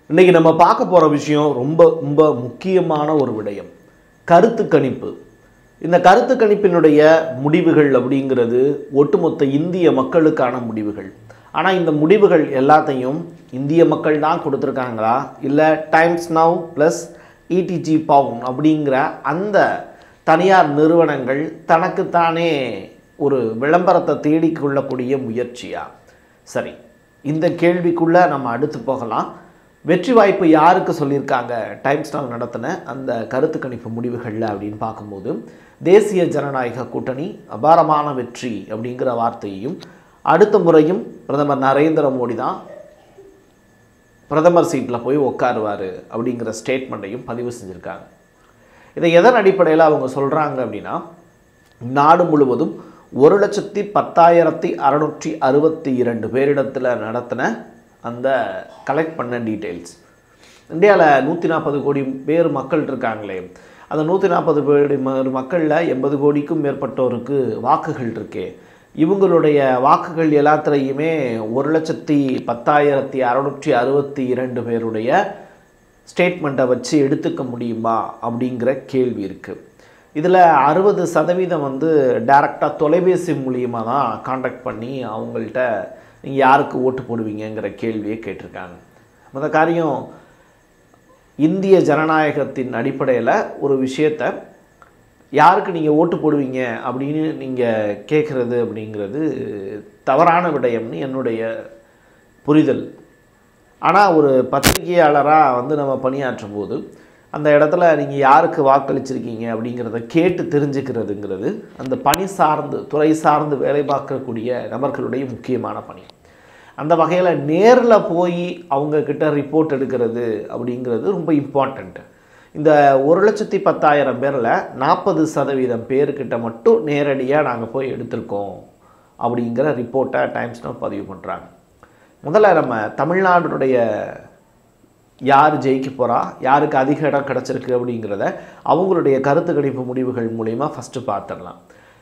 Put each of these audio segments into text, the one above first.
இன்னைக்கு நம்ம பார்க்க போகிற விஷயம் ரொம்ப ரொம்ப முக்கியமான ஒரு விடயம் கருத்து கணிப்பு இந்த கருத்து கணிப்பினுடைய முடிவுகள் அப்படிங்கிறது ஒட்டுமொத்த இந்திய மக்களுக்கான முடிவுகள் ஆனால் இந்த முடிவுகள் எல்லாத்தையும் இந்திய மக்கள் தான் கொடுத்துருக்காங்களா இல்லை டைம்ஸ் நவ் ப்ளஸ் இடிஜி பவுன் அப்படிங்கிற அந்த தனியார் நிறுவனங்கள் தனக்குத்தானே ஒரு விளம்பரத்தை தேடிக்கொள்ளக்கூடிய முயற்சியா சரி இந்த கேள்விக்குள்ளே நம்ம அடுத்து போகலாம் வெற்றி வாய்ப்பு யாருக்கு சொல்லியிருக்காங்க டைம்ஸ் நாள் நடத்தின அந்த கருத்து கணிப்பு முடிவுகளில் அப்படின்னு பார்க்கும்போது தேசிய ஜனநாயக கூட்டணி அபாரமான வெற்றி அப்படிங்கிற வார்த்தையையும் அடுத்த முறையும் பிரதமர் நரேந்திர மோடி தான் பிரதமர் சீட்டில் போய் உட்காருவார் அப்படிங்கிற ஸ்டேட்மெண்ட்டையும் பதிவு செஞ்சுருக்காங்க இதை எதன் அடிப்படையில் அவங்க சொல்கிறாங்க அப்படின்னா நாடு முழுவதும் ஒரு லட்சத்தி பத்தாயிரத்தி அறநூற்றி அறுபத்தி இரண்டு பேரிடத்தில் நடத்தின அந்த கலெக்ட் பண்ண டீட்டெயில்ஸ் இந்தியாவில் நூற்றி நாற்பது கோடி பேர் மக்கள் இருக்காங்களே அந்த நூற்றி நாற்பது கோடி ம- மக்களில் எண்பது கோடிக்கும் மேற்பட்டோருக்கு வாக்குகள் இருக்கே இவங்களுடைய வாக்குகள் எல்லாத்துலேயுமே ஒரு லட்சத்தி பத்தாயிரத்தி அறநூற்றி அறுபத்தி இரண்டு பேருடைய ஸ்டேட்மெண்ட்டை வச்சு எடுத்துக்க முடியுமா அப்படிங்கிற கேள்வி இருக்குது இதில் அறுபது சதவீதம் வந்து டைரெக்டாக தொலைபேசி மூலியமாக தான் காண்டாக்ட் பண்ணி அவங்கள்ட்ட நீங்கள் யாருக்கு ஓட்டு போடுவீங்கங்கிற கேள்வியை கேட்டிருக்காங்க அந்த காரியம் இந்திய ஜனநாயகத்தின் அடிப்படையில் ஒரு விஷயத்தை யாருக்கு நீங்கள் ஓட்டு போடுவீங்க அப்படின்னு நீங்கள் கேட்குறது அப்படிங்கிறது தவறான விடயம்னு என்னுடைய புரிதல் ஆனால் ஒரு பத்திரிகையாளராக வந்து நம்ம பணியாற்றும் போது அந்த இடத்துல நீங்கள் யாருக்கு வாக்களிச்சிருக்கீங்க அப்படிங்கிறத கேட்டு தெரிஞ்சுக்கிறதுங்கிறது அந்த பணி சார்ந்து துறை சார்ந்து வேலை பார்க்கக்கூடிய நபர்களுடைய முக்கியமான பணி அந்த வகையில் நேரில் போய் அவங்க கிட்ட ரிப்போர்ட் எடுக்கிறது அப்படிங்கிறது ரொம்ப இம்பார்ட்டண்ட்டு இந்த ஒரு லட்சத்தி பத்தாயிரம் பேரில் நாற்பது சதவீதம் பேர்கிட்ட மட்டும் நேரடியாக நாங்கள் போய் எடுத்திருக்கோம் அப்படிங்கிற ரிப்போர்ட்டை டைம்ஸ் நோ பதிவு பண்ணுறாங்க முதல்ல நம்ம தமிழ்நாடுடைய யார் ஜெயிக்க போகிறா யாருக்கு அதிக இடம் கிடச்சிருக்கு அப்படிங்கிறத அவங்களுடைய கருத்து கணிப்பு முடிவுகள் மூலயமா ஃபஸ்ட்டு பார்த்துடலாம்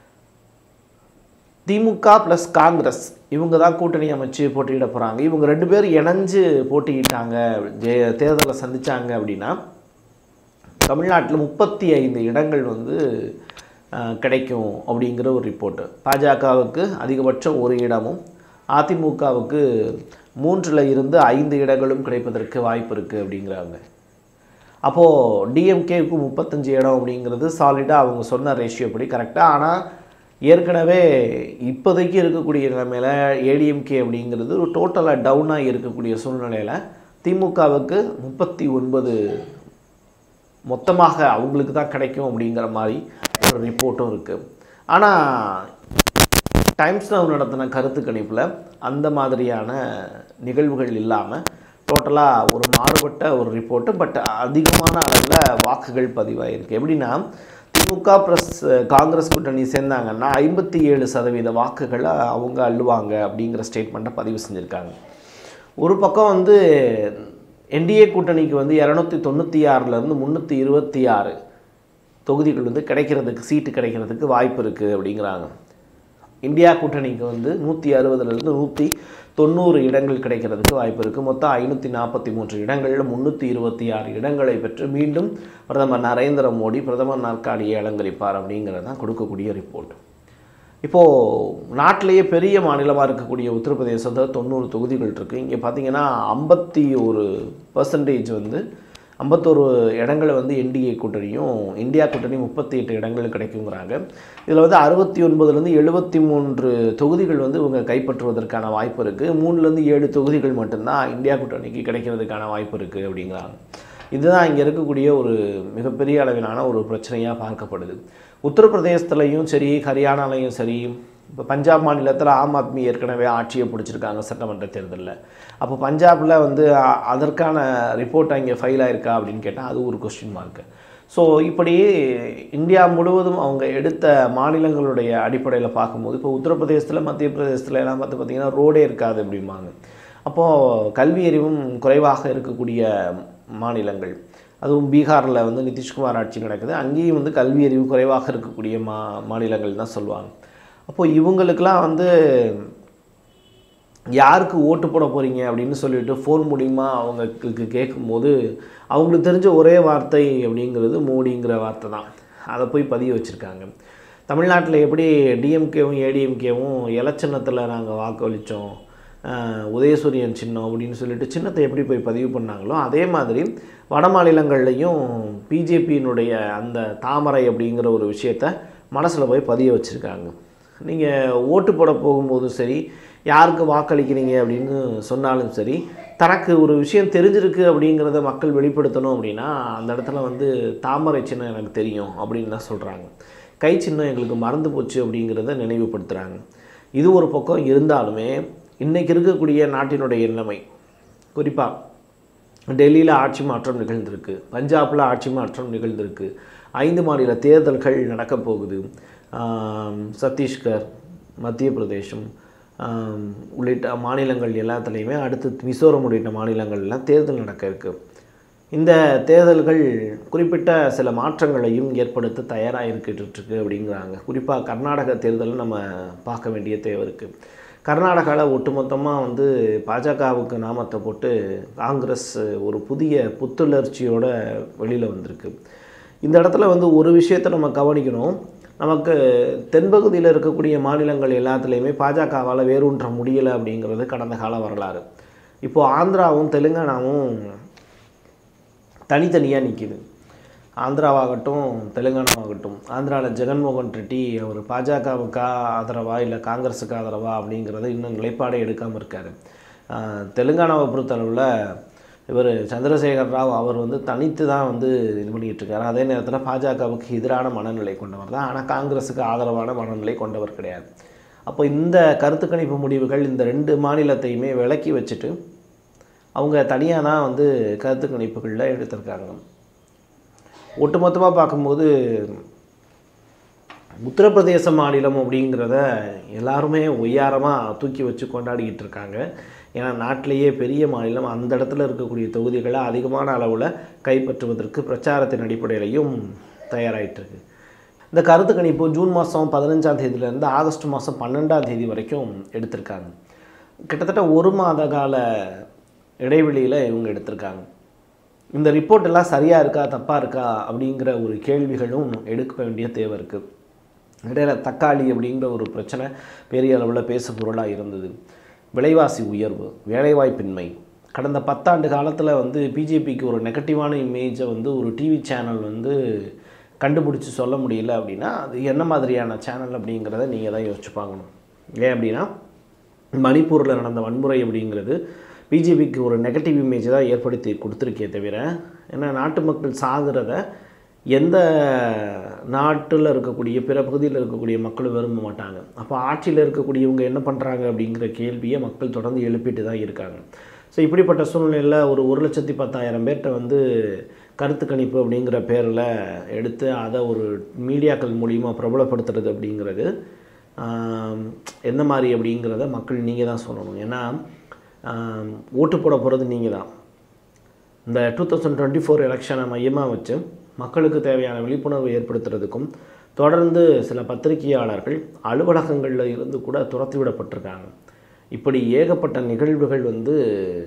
திமுக ப்ளஸ் காங்கிரஸ் இவங்க தான் கூட்டணி அமைச்சு போட்டியிட போகிறாங்க இவங்க ரெண்டு பேரும் இணைஞ்சு போட்டியிட்டாங்க ஜெய தேர்தலை சந்திச்சாங்க அப்படின்னா தமிழ்நாட்டில் முப்பத்தி ஐந்து இடங்கள் வந்து அஹ், கிடைக்கும் அப்படிங்கிற ஒரு ரிப்போர்ட்டு பாஜகவுக்கு அதிகபட்சம் ஒரு இடமும் அதிமுகவுக்கு மூன்றில் இருந்து ஐந்து இடங்களும் கிடைப்பதற்கு வாய்ப்பு இருக்குது அப்படிங்கிறாங்க அப்போது டிஎம்கேவுக்கு முப்பத்தஞ்சு இடம் அப்படிங்கிறது சாலிடாக அவங்க சொன்ன ரேஷியோ படி கரெக்டாக ஆனால் ஏற்கனவே இப்போதைக்கு இருக்கக்கூடிய நிலைமையில் ஏடிஎம்கே அப்படிங்கிறது ஒரு டோட்டலாக டவுனாக இருக்கக்கூடிய சூழ்நிலையில் திமுகவுக்கு முப்பத்தி ஒன்பது மொத்தமாக அவங்களுக்கு தான் கிடைக்கும் அப்படிங்கிற மாதிரி ஒரு ரிப்போர்ட்டும் இருக்குது ஆனால் டைம்ஸ் நவ் நடத்தின கருத்து கணிப்பில் அந்த மாதிரியான நிகழ்வுகள் இல்லாமல் டோட்டலாக ஒரு மாறுபட்ட ஒரு ரிப்போர்ட்டு பட் அதிகமான அளவில் வாக்குகள் பதிவாயிருக்கு எப்படின்னா திமுக ப்ளஸ் காங்கிரஸ் கூட்டணி சேர்ந்தாங்கன்னா ஐம்பத்தி ஏழு சதவீத வாக்குகளை அவங்க அள்ளுவாங்க அப்படிங்கிற ஸ்டேட்மெண்ட்டை பதிவு செஞ்சுருக்காங்க ஒரு பக்கம் வந்து என்டிஏ கூட்டணிக்கு வந்து இரநூத்தி தொண்ணூற்றி ஆறுலேருந்து முந்நூற்றி இருபத்தி ஆறு தொகுதிகள் வந்து கிடைக்கிறதுக்கு சீட்டு கிடைக்கிறதுக்கு வாய்ப்பு இருக்குது அப்படிங்கிறாங்க இந்தியா கூட்டணிக்கு வந்து நூற்றி அறுபதுலேருந்து நூற்றி தொண்ணூறு இடங்கள் கிடைக்கிறதுக்கு வாய்ப்பு இருக்குது மொத்தம் ஐநூற்றி நாற்பத்தி மூன்று இடங்களில் முந்நூற்றி இருபத்தி ஆறு இடங்களை பெற்று மீண்டும் பிரதமர் நரேந்திர மோடி பிரதமர் நாற்காலியை அலங்கரிப்பார் அப்படிங்கிறது தான் கொடுக்கக்கூடிய ரிப்போர்ட் இப்போது நாட்டிலேயே பெரிய மாநிலமாக இருக்கக்கூடிய உத்தரப்பிரதேசத்தில் தொண்ணூறு தொகுதிகள் இருக்குது இங்கே பார்த்தீங்கன்னா ஐம்பத்தி ஒரு பர்சன்டேஜ் வந்து ஐம்பத்தோரு இடங்களை வந்து என்டிஏ கூட்டணியும் இந்தியா கூட்டணி முப்பத்தி எட்டு இடங்கள் கிடைக்குங்கிறாங்க இதில் வந்து அறுபத்தி ஒன்பதுலேருந்து எழுபத்தி மூன்று தொகுதிகள் வந்து இவங்க கைப்பற்றுவதற்கான வாய்ப்பு இருக்குது மூணுலேருந்து ஏழு தொகுதிகள் மட்டும்தான் இந்தியா கூட்டணிக்கு கிடைக்கிறதுக்கான வாய்ப்பு இருக்குது அப்படிங்கிறாங்க இதுதான் இங்கே இருக்கக்கூடிய ஒரு மிகப்பெரிய அளவிலான ஒரு பிரச்சனையாக பார்க்கப்படுது உத்தரப்பிரதேசத்துலையும் சரி ஹரியானாலையும் சரி இப்போ பஞ்சாப் மாநிலத்தில் ஆம் ஆத்மி ஏற்கனவே ஆட்சியை பிடிச்சிருக்காங்க சட்டமன்ற தேர்தலில் அப்போ பஞ்சாபில் வந்து அ- அதற்கான ரிப்போர்ட் அங்கே ஃபைல் ஆயிருக்கா அப்படின்னு கேட்டால் அது ஒரு கொஸ்டின் மார்க்கு ஸோ இப்படி இந்தியா முழுவதும் அவங்க எடுத்த மாநிலங்களுடைய அடிப்படையில் பார்க்கும்போது இப்போ உத்தரப்பிரதேசத்தில் மத்திய பிரதேசத்தில் எல்லாம் பார்த்து பார்த்திங்கன்னா ரோடே இருக்காது அப்படிம்பாங்க அப்போது கல்வி அறிவும் குறைவாக இருக்கக்கூடிய மாநிலங்கள் அதுவும் பீகாரில் வந்து நிதிஷ்குமார் ஆட்சி நடக்குது அங்கேயும் வந்து கல்வி அறிவு குறைவாக இருக்கக்கூடிய மா மாநிலங்கள் தான் சொல்லுவாங்க அப்போது இவங்களுக்கெல்லாம் வந்து யாருக்கு ஓட்டு போட போகிறீங்க அப்படின்னு சொல்லிட்டு ஃபோன் மூலியமா அவங்களுக்கு கேட்கும்போது அவங்களுக்கு தெரிஞ்ச ஒரே வார்த்தை அப்படிங்கிறது மோடிங்கிற வார்த்தை தான் அதை போய் பதிய வச்சுருக்காங்க தமிழ்நாட்டில் எப்படி டிஎம்கேவும் ஏடிஎம்கேவும் எலச்சின்னத்தில் நாங்கள் வாக்களித்தோம் ஆஹ் உதயசூரியன் சின்னம் அப்படின்னு சொல்லிட்டு சின்னத்தை எப்படி போய் பதிவு பண்ணாங்களோ அதே மாதிரி வட மாநிலங்கள்லையும் பிஜேபியினுடைய அந்த தாமரை அப்படிங்கிற ஒரு விஷயத்த மனசில் போய் பதிய வச்சுருக்காங்க நீங்கள் ஓட்டு போட போகும்போதும் சரி யாருக்கு வாக்களிக்கிறீங்க அப்படின்னு சொன்னாலும் சரி தனக்கு ஒரு விஷயம் தெரிஞ்சிருக்கு அப்படிங்கிறத மக்கள் வெளிப்படுத்தணும் அப்படின்னா அந்த இடத்துல வந்து தாமரை சின்னம் எனக்கு தெரியும் அப்படின்னு தான் சொல்கிறாங்க கை சின்னம் எங்களுக்கு மறந்து போச்சு அப்படிங்கிறத நினைவுபடுத்துகிறாங்க இது ஒரு பக்கம் இருந்தாலுமே இன்றைக்கி இருக்கக்கூடிய நாட்டினுடைய நிலைமை குறிப்பாக டெல்லியில் ஆட்சி மாற்றம் நிகழ்ந்திருக்கு பஞ்சாபில் ஆட்சி மாற்றம் நிகழ்ந்திருக்கு ஐந்து மாநில தேர்தல்கள் நடக்கப் போகுது ஆம், சத்தீஸ்கர் மத்திய பிரதேசம் ஆம், உள்ளிட்ட மாநிலங்கள் எல்லாத்துலேயுமே அடுத்து மிசோரம் உள்ளிட்ட மாநிலங்கள்லாம் தேர்தல் நடக்க இருக்குது இந்த தேர்தல்கள் குறிப்பிட்ட சில மாற்றங்களையும் ஏற்படுத்த தயாராக இருக்கிட்டு அப்படிங்கிறாங்க குறிப்பாக கர்நாடக தேர்தலை நம்ம பார்க்க வேண்டிய தேவை இருக்குது கர்நாடகாவில் ஒட்டுமொத்தமாக வந்து பாஜகவுக்கு நாமத்தை போட்டு காங்கிரஸ் ஒரு புதிய புத்துணர்ச்சியோட வெளியில் வந்திருக்கு இந்த இடத்துல வந்து ஒரு விஷயத்தை நம்ம கவனிக்கணும் நமக்கு தென்பகுதியில் இருக்கக்கூடிய மாநிலங்கள் எல்லாத்துலேயுமே பாஜகவால் வேரூன்ற முடியலை அப்படிங்கிறது கடந்த கால வரலாறு இப்போது ஆந்திராவும் தெலுங்கானாவும் தனித்தனியாக நிற்கிது ஆந்திராவாகட்டும் தெலுங்கானாவாகட்டும் ஆந்திராவில் ஜெகன்மோகன் ரெட்டி அவர் பாஜகவுக்கா ஆதரவா இல்லை காங்கிரஸுக்கு ஆதரவா அப்படிங்கிறத இன்னும் நிலைப்பாடே எடுக்காமல் இருக்கார் ஆஹ் தெலுங்கானாவை பொறுத்தளவில் இவர் சந்திரசேகர் ராவ் அவர் வந்து தனித்து தான் வந்து இது பண்ணிக்கிட்டு இருக்காரு அதே நேரத்தில் பாஜகவுக்கு எதிரான மனநிலை கொண்டவர் தான் ஆனால் காங்கிரஸுக்கு ஆதரவான மனநிலை கொண்டவர் கிடையாது அப்போ இந்த கருத்து கணிப்பு முடிவுகள் இந்த ரெண்டு மாநிலத்தையுமே விலக்கி வச்சுட்டு அவங்க தனியாக தான் வந்து கருத்து கணிப்புகளில் எடுத்திருக்காங்க ஒட்டுமொத்தமாக பார்க்கும்போது உத்தரப்பிரதேச மாநிலம் அப்படிங்கிறத எல்லாருமே ஒய்யாரமாக தூக்கி வச்சு கொண்டாடிக்கிட்டு இருக்காங்க ஏன்னா நாட்டிலேயே பெரிய மாநிலம் அந்த இடத்துல இருக்கக்கூடிய தொகுதிகளை அதிகமான அளவில் கைப்பற்றுவதற்கு பிரச்சாரத்தின் அடிப்படையிலையும் தயாராகிட்டு இருக்கு இந்த கருத்து கணிப்பு ஜூன் மாதம் பதினஞ்சாம் தேதியிலேருந்து ஆகஸ்ட் மாதம் பன்னெண்டாம் தேதி வரைக்கும் எடுத்திருக்காங்க கிட்டத்தட்ட ஒரு மாத கால இடைவெளியில் இவங்க எடுத்திருக்காங்க இந்த ரிப்போர்ட் எல்லாம் சரியாக இருக்கா தப்பாக இருக்கா அப்படிங்கிற ஒரு கேள்விகளும் எடுக்க வேண்டிய தேவை இருக்குது இடையில தக்காளி அப்படிங்கிற ஒரு பிரச்சனை பெரிய அளவில் பேசு பொருளாக இருந்தது விலைவாசி உயர்வு வேலைவாய்ப்பின்மை கடந்த பத்தாண்டு காலத்தில் வந்து பிஜேபிக்கு ஒரு நெகட்டிவான இமேஜை வந்து ஒரு டிவி சேனல் வந்து கண்டுபிடிச்சி சொல்ல முடியல அப்படின்னா அது என்ன மாதிரியான சேனல் அப்படிங்கிறத நீங்கள் தான் யோசிச்சு பார்க்கணும் ஏன் அப்படின்னா மணிப்பூரில் நடந்த வன்முறை அப்படிங்கிறது பிஜேபிக்கு ஒரு நெகட்டிவ் இமேஜ் தான் ஏற்படுத்தி கொடுத்துருக்கே தவிர ஏன்னா நாட்டு மக்கள் சாகிறத எந்த நாட்டில் இருக்கக்கூடிய பிற பகுதியில் இருக்கக்கூடிய மக்கள் விரும்ப மாட்டாங்க அப்போ ஆட்சியில் இருக்கக்கூடியவங்க என்ன பண்ணுறாங்க அப்படிங்கிற கேள்வியை மக்கள் தொடர்ந்து எழுப்பிட்டு தான் இருக்காங்க ஸோ இப்படிப்பட்ட சூழ்நிலையில் ஒரு ஒரு லட்சத்தி பத்தாயிரம் பேர்கிட்ட வந்து கருத்து கணிப்பு அப்படிங்கிற பேரில் எடுத்து அதை ஒரு மீடியாக்கள் மூலிமா பிரபலப்படுத்துறது அப்படிங்கிறது ஆம், எந்த மாதிரி அப்படிங்கிறத மக்கள் நீங்கள் தான் சொல்லணும் ஏன்னா ஆம், ஓட்டு போட போகிறது நீங்கள் தான் இந்த டூ தௌசண்ட் டுவெண்ட்டி ஃபோர் எலெக்ஷனை மையமாக வச்சு மக்களுக்கு தேவையான விழிப்புணர்வு ஏற்படுத்துறதுக்கும் தொடர்ந்து சில பத்திரிகையாளர்கள் அலுவலகங்களில் இருந்து கூட துரத்தி விடப்பட்டிருக்காங்க இப்படி ஏகப்பட்ட நிகழ்வுகள் வந்து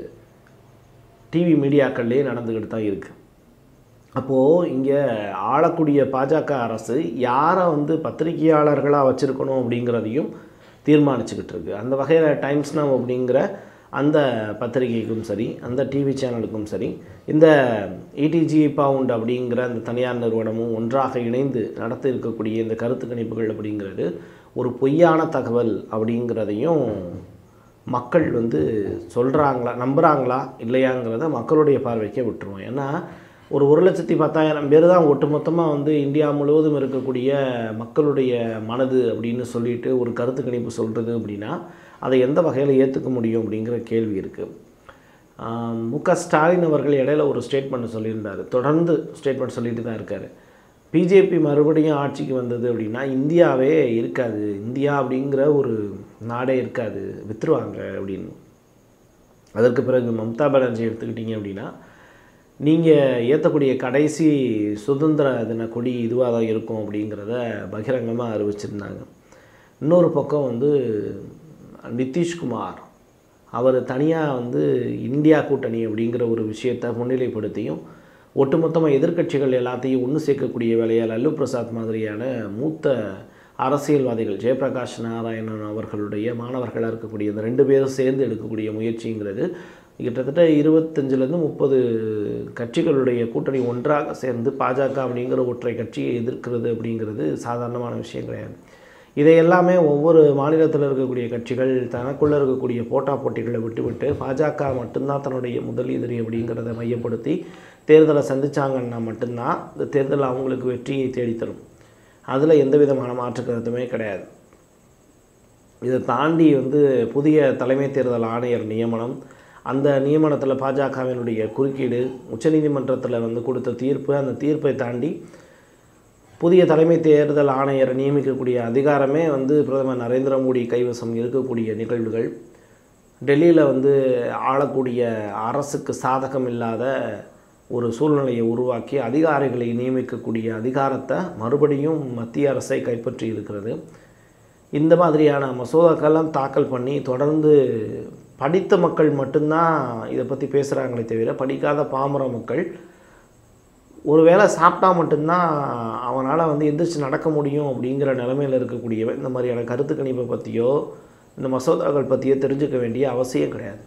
டிவி மீடியாக்கள்லேயே நடந்துக்கிட்டு தான் இருக்குது அப்போது இங்கே ஆளக்கூடிய பாஜக அரசு யாரை வந்து பத்திரிகையாளர்களாக வச்சுருக்கணும் அப்படிங்கிறதையும் தீர்மானிச்சுக்கிட்டு இருக்கு அந்த வகையில் டைம்ஸ் நவ் அப்படிங்கிற அந்த பத்திரிகைக்கும் சரி அந்த டிவி சேனலுக்கும் சரி இந்த இடிஜி பவுண்ட் அப்படிங்கிற அந்த தனியார் நிறுவனமும் ஒன்றாக இணைந்து நடத்த இருக்கக்கூடிய இந்த கருத்து கணிப்புகள் அப்படிங்கிறது ஒரு பொய்யான தகவல் அப்படிங்கிறதையும் மக்கள் வந்து சொல்கிறாங்களா நம்புகிறாங்களா இல்லையாங்கிறத மக்களுடைய பார்வைக்கே விட்டுருவோம் ஏன்னா ஒரு ஒரு லட்சத்தி பத்தாயிரம் பேர் தான் ஒட்டுமொத்தமாக வந்து இந்தியா முழுவதும் இருக்கக்கூடிய மக்களுடைய மனது அப்படின்னு சொல்லிட்டு ஒரு கருத்து கணிப்பு சொல்கிறது அப்படின்னா அதை எந்த வகையில் ஏற்றுக்க முடியும் அப்படிங்கிற கேள்வி இருக்குது மு க ஸ்டாலின் அவர்கள் இடையில ஒரு ஸ்டேட்மெண்ட் சொல்லியிருந்தார் தொடர்ந்து ஸ்டேட்மெண்ட் சொல்லிட்டு தான் இருக்கார் பிஜேபி மறுபடியும் ஆட்சிக்கு வந்தது அப்படின்னா இந்தியாவே இருக்காது இந்தியா அப்படிங்கிற ஒரு நாடே இருக்காது விற்றுருவாங்க அப்படின்னு அதற்கு பிறகு மம்தா பானர்ஜி எடுத்துக்கிட்டிங்க அப்படின்னா நீங்கள் ஏற்றக்கூடிய கடைசி சுதந்திர தின கொடி இதுவாக தான் இருக்கும் அப்படிங்கிறத பகிரங்கமாக அறிவிச்சிருந்தாங்க இன்னொரு பக்கம் வந்து நிதிஷ்குமார் அவர் தனியாக வந்து இந்தியா கூட்டணி அப்படிங்கிற ஒரு விஷயத்தை முன்னிலைப்படுத்தியும் ஒட்டுமொத்தமாக எதிர்க்கட்சிகள் எல்லாத்தையும் ஒன்று சேர்க்கக்கூடிய வேலையை லல்லு பிரசாத் மாதிரியான மூத்த அரசியல்வாதிகள் ஜெயபிரகாஷ் நாராயணன் அவர்களுடைய மாணவர்களாக இருக்கக்கூடிய இந்த ரெண்டு பேரும் சேர்ந்து எடுக்கக்கூடிய முயற்சிங்கிறது கிட்டத்தட்ட இருபத்தஞ்சிலேருந்து முப்பது கட்சிகளுடைய கூட்டணி ஒன்றாக சேர்ந்து பாஜக அப்படிங்கிற ஒற்றை கட்சியை எதிர்க்கிறது அப்படிங்கிறது சாதாரணமான விஷயம் கிடையாது இதை எல்லாமே ஒவ்வொரு மாநிலத்தில் இருக்கக்கூடிய கட்சிகள் தனக்குள்ளே இருக்கக்கூடிய போட்டா போட்டிகளை விட்டுவிட்டு பாஜக மட்டும்தான் தன்னுடைய முதல் எதிரி அப்படிங்கிறத மையப்படுத்தி தேர்தலை சந்திச்சாங்கன்னா மட்டும்தான் இந்த தேர்தல் அவங்களுக்கு வெற்றியை தேடித்தரும் அதில் எந்த விதமான மாற்று கருத்துமே கிடையாது இதை தாண்டி வந்து புதிய தலைமை தேர்தல் ஆணையர் நியமனம் அந்த நியமனத்தில் பாஜகவினுடைய குறுக்கீடு உச்சநீதிமன்றத்தில் வந்து கொடுத்த தீர்ப்பு அந்த தீர்ப்பை தாண்டி புதிய தலைமை தேர்தல் ஆணையரை நியமிக்கக்கூடிய அதிகாரமே வந்து பிரதமர் நரேந்திர மோடி கைவசம் இருக்கக்கூடிய நிகழ்வுகள் டெல்லியில் வந்து ஆளக்கூடிய அரசுக்கு சாதகம் இல்லாத ஒரு சூழ்நிலையை உருவாக்கி அதிகாரிகளை நியமிக்கக்கூடிய அதிகாரத்தை மறுபடியும் மத்திய அரசை கைப்பற்றி இருக்கிறது இந்த மாதிரியான மசோதாக்கள்லாம் தாக்கல் பண்ணி தொடர்ந்து படித்த மக்கள் மட்டும்தான் இதை பற்றி பேசுகிறாங்களே தவிர படிக்காத பாமர மக்கள் ஒருவேளை சாப்பிட்டா மட்டும்தான் அவனால் வந்து எந்திரிச்சு நடக்க முடியும் அப்படிங்கிற நிலமையில் இருக்கக்கூடியவன் இந்த மாதிரியான கருத்து கணிப்பை பற்றியோ இந்த மசோதாக்கள் பற்றியோ தெரிஞ்சுக்க வேண்டிய அவசியம் கிடையாது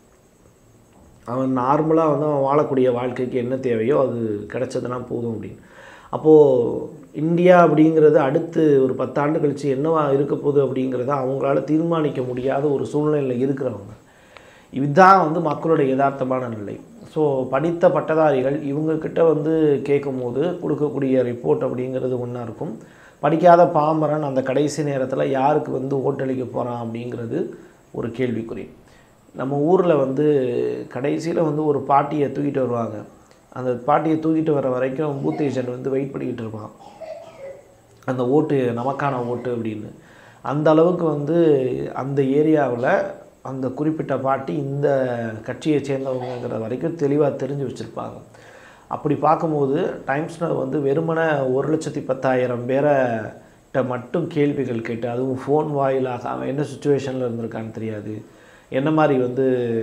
அவன் நார்மலாக வந்து அவன் வாழக்கூடிய வாழ்க்கைக்கு என்ன தேவையோ அது கிடைச்சதுன்னா போதும் அப்படின்னு அப்போது இந்தியா அப்படிங்கிறது அடுத்து ஒரு பத்தாண்டு கழித்து என்னவா இருக்க போகுது அப்படிங்கிறத அவங்களால தீர்மானிக்க முடியாத ஒரு சூழ்நிலையில் இருக்கிறவங்க இதுதான் வந்து மக்களுடைய யதார்த்தமான நிலை ஸோ படித்த பட்டதாரிகள் இவங்கக்கிட்ட வந்து கேட்கும்போது கொடுக்கக்கூடிய ரிப்போர்ட் அப்படிங்கிறது ஒன்றா இருக்கும் படிக்காத பாமரன் அந்த கடைசி நேரத்தில் யாருக்கு வந்து ஓட்டளிக்க போகிறான் அப்படிங்கிறது ஒரு கேள்விக்குறி நம்ம ஊரில் வந்து கடைசியில் வந்து ஒரு பாட்டியை தூக்கிட்டு வருவாங்க அந்த பாட்டியை தூக்கிட்டு வர வரைக்கும் பூத் ஏஜென்ட் வந்து வெயிட் பண்ணிக்கிட்டு இருப்பான் அந்த ஓட்டு நமக்கான ஓட்டு அப்படின்னு அந்த அளவுக்கு வந்து அந்த ஏரியாவில் அந்த குறிப்பிட்ட பார்ட்டி இந்த கட்சியை சேர்ந்தவங்கங்கிற வரைக்கும் தெளிவாக தெரிஞ்சு வச்சுருப்பாங்க அப்படி பார்க்கும்போது டைம்ஸ் நவ் வந்து வெறுமனே ஒரு லட்சத்தி பத்தாயிரம் பேரை மட்டும் கேள்விகள் கேட்டு அதுவும் ஃபோன் வாயிலாக அவன் என்ன சுச்சுவேஷனில் இருந்திருக்கான்னு தெரியாது என்ன மாதிரி வந்து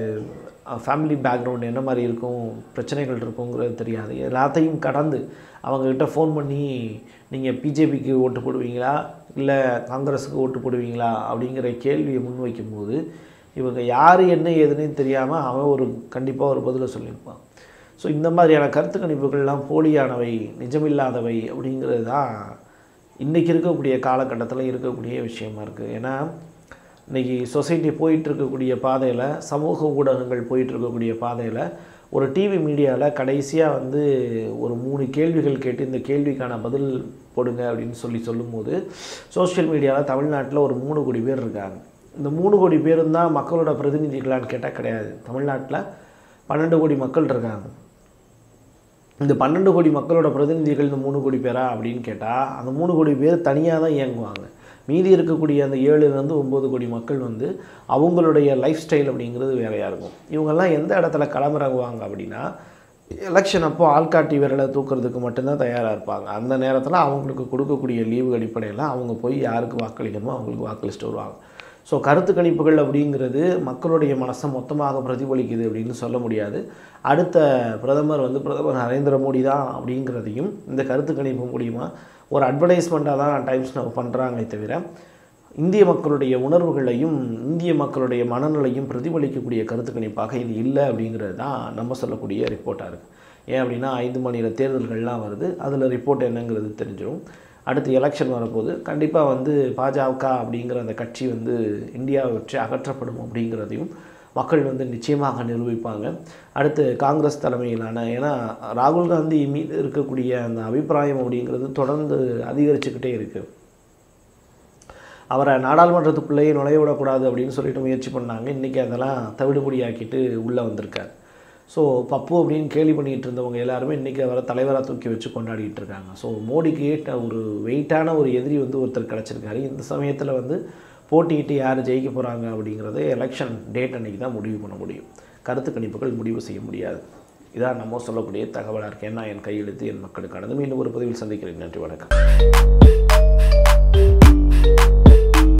ஃபேமிலி பேக்ரவுண்ட் என்ன மாதிரி இருக்கும் பிரச்சனைகள் இருக்குங்கிறது தெரியாது எல்லாத்தையும் கடந்து அவங்கக்கிட்ட ஃபோன் பண்ணி நீங்கள் பிஜேபிக்கு ஓட்டு போடுவீங்களா இல்லை காங்கிரஸுக்கு ஓட்டு போடுவீங்களா அப்படிங்கிற கேள்வியை முன்வைக்கும்போது இவங்க யார் என்ன ஏதுன்னு தெரியாமல் அவன் ஒரு கண்டிப்பாக ஒரு பதிலை சொல்லியிருப்பான் ஸோ இந்த மாதிரியான கருத்து கணிப்புகள்லாம் போலியானவை நிஜமில்லாதவை அப்படிங்கிறது தான் இன்றைக்கி இருக்கக்கூடிய காலகட்டத்தில் இருக்கக்கூடிய விஷயமா இருக்குது ஏன்னா இன்றைக்கி சொசைட்டி போயிட்டு இருக்கக்கூடிய பாதையில் சமூக ஊடகங்கள் போயிட்டு இருக்கக்கூடிய பாதையில் ஒரு டிவி மீடியாவில் கடைசியாக வந்து ஒரு மூணு கேள்விகள் கேட்டு இந்த கேள்விக்கான பதில் போடுங்க அப்படின்னு சொல்லி சொல்லும்போது சோஷியல் மீடியாவில் தமிழ்நாட்டில் ஒரு மூணு கோடி பேர் இருக்காங்க இந்த மூணு கோடி பேரும் தான் மக்களோட பிரதிநிதிகளான்னு கேட்டால் கிடையாது தமிழ்நாட்டில் பன்னெண்டு கோடி மக்கள் இருக்காங்க இந்த பன்னெண்டு கோடி மக்களோட பிரதிநிதிகள் இந்த மூணு கோடி பேரா அப்படின்னு கேட்டால் அந்த மூணு கோடி பேர் தனியாக தான் இயங்குவாங்க மீதி இருக்கக்கூடிய அந்த ஏழுலேருந்து ஒம்பது கோடி மக்கள் வந்து அவங்களுடைய லைஃப் ஸ்டைல் அப்படிங்கிறது வேறையாக இருக்கும் இவங்கெல்லாம் எந்த இடத்துல களமிறங்குவாங்க அப்படின்னா எலெக்ஷன் அப்போ ஆள்காட்டி விரலை தூக்குறதுக்கு மட்டும்தான் தயாராக இருப்பாங்க அந்த நேரத்தில் அவங்களுக்கு கொடுக்கக்கூடிய லீவு அடிப்படையில் அவங்க போய் யாருக்கு வாக்களிக்கணுமோ அவங்களுக்கு வாக்களிச்சுட்டு வருவாங்க ஸோ கருத்து கணிப்புகள் அப்படிங்கிறது மக்களுடைய மனசை மொத்தமாக பிரதிபலிக்குது அப்படின்னு சொல்ல முடியாது அடுத்த பிரதமர் வந்து பிரதமர் நரேந்திர மோடி தான் அப்படிங்கிறதையும் இந்த கருத்து கணிப்பு மூலிமா ஒரு அட்வர்டைஸ்மெண்ட்டாக தான் டைம்ஸ் நம்ம பண்ணுறாங்களே தவிர இந்திய மக்களுடைய உணர்வுகளையும் இந்திய மக்களுடைய மனநிலையும் பிரதிபலிக்கக்கூடிய கருத்து கணிப்பாக இது இல்லை அப்படிங்கிறது தான் நம்ம சொல்லக்கூடிய ரிப்போர்ட்டாக இருக்குது ஏன் அப்படின்னா ஐந்து மாநில தேர்தல்கள்லாம் வருது அதில் ரிப்போர்ட் என்னங்கிறது தெரிஞ்சிடும் அடுத்து எலெக்ஷன் வரப்போது கண்டிப்பாக வந்து பாஜக அப்படிங்கிற அந்த கட்சி வந்து இந்தியாவை வச்சு அகற்றப்படும் அப்படிங்கிறதையும் மக்கள் வந்து நிச்சயமாக நிரூபிப்பாங்க அடுத்து காங்கிரஸ் தலைமையிலான ஏன்னா ராகுல் காந்தி மீது இருக்கக்கூடிய அந்த அபிப்பிராயம் அப்படிங்கிறது தொடர்ந்து அதிகரிச்சுக்கிட்டே இருக்குது அவரை நாடாளுமன்றத்துக்குள்ளேயே நுழைய விடக்கூடாது அப்படின்னு சொல்லிட்டு முயற்சி பண்ணாங்க இன்றைக்கி அதெல்லாம் தவிடுபடியாக்கிட்டு உள்ளே வந்திருக்காரு ஸோ பப்பு அப்படின்னு கேலி பண்ணிகிட்டு இருந்தவங்க எல்லாருமே இன்றைக்கி அவரை தலைவராக தூக்கி வச்சு கொண்டாடிட்டு இருக்காங்க ஸோ மோடிக்கு ஏற்ற ஒரு வெயிட்டான ஒரு எதிரி வந்து ஒருத்தர் கிடச்சிருக்காரு இந்த சமயத்தில் வந்து போட்டியிட்டு யார் ஜெயிக்க போகிறாங்க அப்படிங்கிறத எலெக்ஷன் டேட் அன்றைக்கி தான் முடிவு பண்ண முடியும் கருத்து கணிப்புகள் முடிவு செய்ய முடியாது இதான் நம்ம சொல்லக்கூடிய தகவலாக இருக்கேன் நான் என் கையெழுத்து என் மக்களுக்கானது மீண்டும் ஒரு பதிவில் சந்திக்கிறேன் நன்றி வணக்கம்